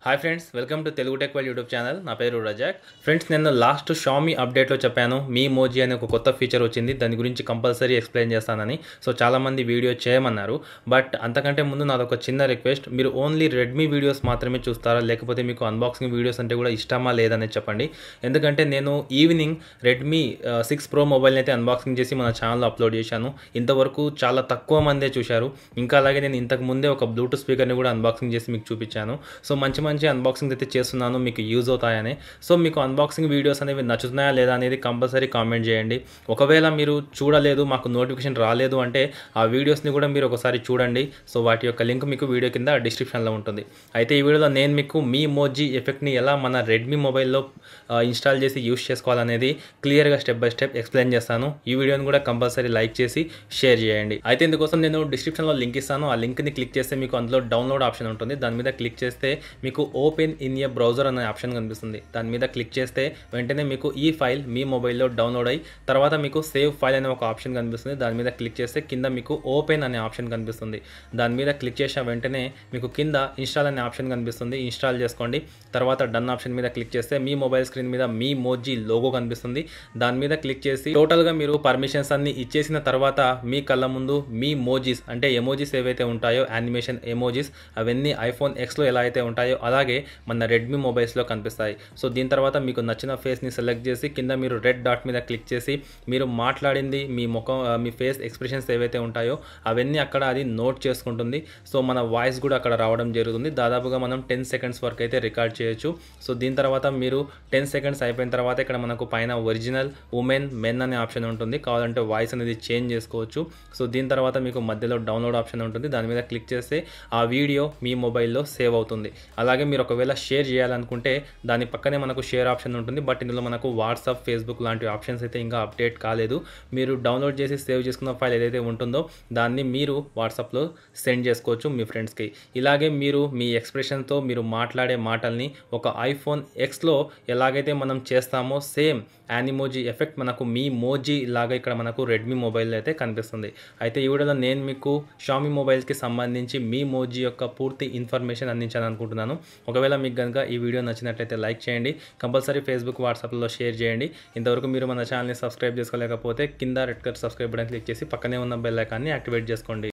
hi friends welcome to Telugu tech వల్ YouTube channel నా పేరు రజాక్ ఫ్రెండ్స్ నేను లాస్ట్ షామీ అప్డేట్లో చెప్పాను మీ మోజీ అనే ఒక కొత్త ఫీచర్ వచ్చింది దాని గురించి కంపల్సరీ ఎక్స్ప్లెయిన్ చేస్తానని సో చాలామంది వీడియో చేయమన్నారు బట్ అంతకంటే ముందు నాది ఒక చిన్న రిక్వెస్ట్ మీరు ఓన్లీ రెడ్మీ వీడియోస్ మాత్రమే చూస్తారా లేకపోతే మీకు అన్బాక్సింగ్ వీడియోస్ అంటే కూడా ఇష్టమా లేదనేది చెప్పండి ఎందుకంటే నేను ఈవినింగ్ రెడ్మీ సిక్స్ ప్రో మొబైల్ని అయితే అన్బాక్సింగ్ చేసి మన ఛానల్లో అప్లోడ్ చేశాను ఇంతవరకు చాలా తక్కువ మందే చూశారు ఇంకా అలాగే నేను ఇంతకు ముందే ఒక బ్లూటూత్ స్పీకర్ని కూడా అన్బాక్సింగ్ చేసి మీకు చూపించాను సో మంచి మంచి అన్బాక్సింగ్ అయితే చేస్తున్నాను మీకు యూజ్ అవుతాయని సో మీకు అన్బాక్సింగ్ వీడియోస్ అనేవి నచ్చుతున్నాయా లేదా అనేది కంపల్సరీ కామెంట్ చేయండి ఒకవేళ మీరు చూడలేదు మాకు నోటిఫికేషన్ రాలేదు అంటే ఆ వీడియోస్ని కూడా మీరు ఒకసారి చూడండి సో వాటి యొక్క లింక్ మీకు వీడియో కింద డిస్క్రిప్షన్లో ఉంటుంది అయితే ఈ వీడియోలో నేను మీకు మీ మోజీ ఎఫెక్ట్ని ఎలా మన రెడ్మీ మొబైల్లో ఇన్స్టాల్ చేసి యూస్ చేసుకోవాలనేది క్లియర్గా స్టెప్ బై స్టెప్ ఎక్స్ప్లెయిన్ చేస్తాను ఈ వీడియోని కూడా కంపల్సరీ లైక్ చేసి షేర్ చేయండి అయితే ఇందుకోసం నేను డిస్క్రిప్షన్లో లింక్ ఇస్తాను ఆ లింక్ని క్లిక్ చేస్తే మీకు అందులో డౌన్లోడ్ ఆప్షన్ ఉంటుంది దాని మీద క్లిక్ చేస్తే మీకు ఓపెన్ ఇన్ ఏ బ్రౌజర్ అనే ఆప్షన్ కనిపిస్తుంది దాని మీద క్లిక్ చేస్తే వెంటనే మీకు ఈ ఫైల్ మీ మొబైల్లో డౌన్లోడ్ అయ్యి తర్వాత మీకు సేవ్ ఫైల్ అనే ఒక ఆప్షన్ కనిపిస్తుంది దాని మీద క్లిక్ చేస్తే కింద మీకు ఓపెన్ అనే ఆప్షన్ కనిపిస్తుంది దాని మీద క్లిక్ చేసిన వెంటనే మీకు కింద ఇన్స్టాల్ అనే ఆప్షన్ కనిపిస్తుంది ఇన్స్టాల్ చేసుకోండి తర్వాత డన్ ఆప్షన్ మీద క్లిక్ చేస్తే మీ మొబైల్ స్క్రీన్ మీద మీ మోజీ లోగో కనిపిస్తుంది దాని మీద క్లిక్ చేసి టోటల్గా మీరు పర్మిషన్స్ అన్ని ఇచ్చేసిన తర్వాత మీ కళ్ళ ముందు మీ మోజీస్ అంటే ఎమోజీస్ ఏవైతే ఉంటాయో యానిమేషన్ ఎమోజీస్ అవన్నీ ఐఫోన్ ఎక్స్లో ఎలా అయితే ఉంటాయో అలాగే మన రెడ్మీ మొబైల్స్లో కనిపిస్తాయి సో దీని తర్వాత మీకు నచ్చిన ఫేస్ని సెలెక్ట్ చేసి కింద మీరు రెడ్ డాట్ మీద క్లిక్ చేసి మీరు మాట్లాడింది మీ ముఖం ఆ, మీ ఫేస్ ఎక్స్ప్రెషన్స్ ఏవైతే ఉంటాయో అవన్నీ అక్కడ అది నోట్ చేసుకుంటుంది సో మన వాయిస్ కూడా అక్కడ రావడం జరుగుతుంది దాదాపుగా మనం టెన్ సెకండ్స్ వరకు అయితే రికార్డ్ చేయొచ్చు సో దీని తర్వాత మీరు టెన్ సెకండ్స్ అయిపోయిన తర్వాత ఇక్కడ మనకు పైన ఒరిజినల్ ఉమెన్ మెన్ అనే ఆప్షన్ ఉంటుంది కావాలంటే వాయిస్ అనేది చేంజ్ చేసుకోవచ్చు సో దీని తర్వాత మీకు మధ్యలో డౌన్లోడ్ ఆప్షన్ ఉంటుంది దాని మీద క్లిక్ చేస్తే ఆ వీడియో మీ మొబైల్లో సేవ్ అవుతుంది అలాగే మీరు ఒకవేళ షేర్ చేయాలనుకుంటే దాని పక్కనే మనకు షేర్ ఆప్షన్ ఉంటుంది బట్ ఇందులో మనకు వాట్సాప్ ఫేస్బుక్ లాంటి ఆప్షన్స్ అయితే ఇంకా అప్డేట్ కాలేదు మీరు డౌన్లోడ్ చేసి సేవ్ చేసుకున్న ఫైల్ ఏదైతే ఉంటుందో దాన్ని మీరు వాట్సాప్లో సెండ్ చేసుకోవచ్చు మీ ఫ్రెండ్స్కి ఇలాగే మీరు మీ ఎక్స్ప్రెషన్తో మీరు మాట్లాడే మాటల్ని ఒక ఐఫోన్ ఎక్స్లో ఎలాగైతే మనం చేస్తామో సేమ్ యానిమోజీ ఎఫెక్ట్ మనకు మీ మోజీ లాగా ఇక్కడ మనకు రెడ్మీ మొబైల్లో అయితే కనిపిస్తుంది అయితే ఈ వీడియోలో నేను మీకు షామీ మొబైల్స్కి సంబంధించి మీ మోజీ యొక్క పూర్తి ఇన్ఫర్మేషన్ అందించాలని అనుకుంటున్నాను ఒకవేళ మీకు కనుక ఈ వీడియో నచ్చినట్లయితే లైక్ చేయండి కంపల్సరీ ఫేస్బుక్ వాట్సాప్లో షేర్ చేయండి ఇంతవరకు మీరు మన ఛానల్ని సబ్స్క్రైబ్ చేసుకోలేకపోతే కింద red colour subscribe button click చేసి పక్కనే ఉన్న బెల్ ఐకాన్ని యాక్టివేట్ చేసుకోండి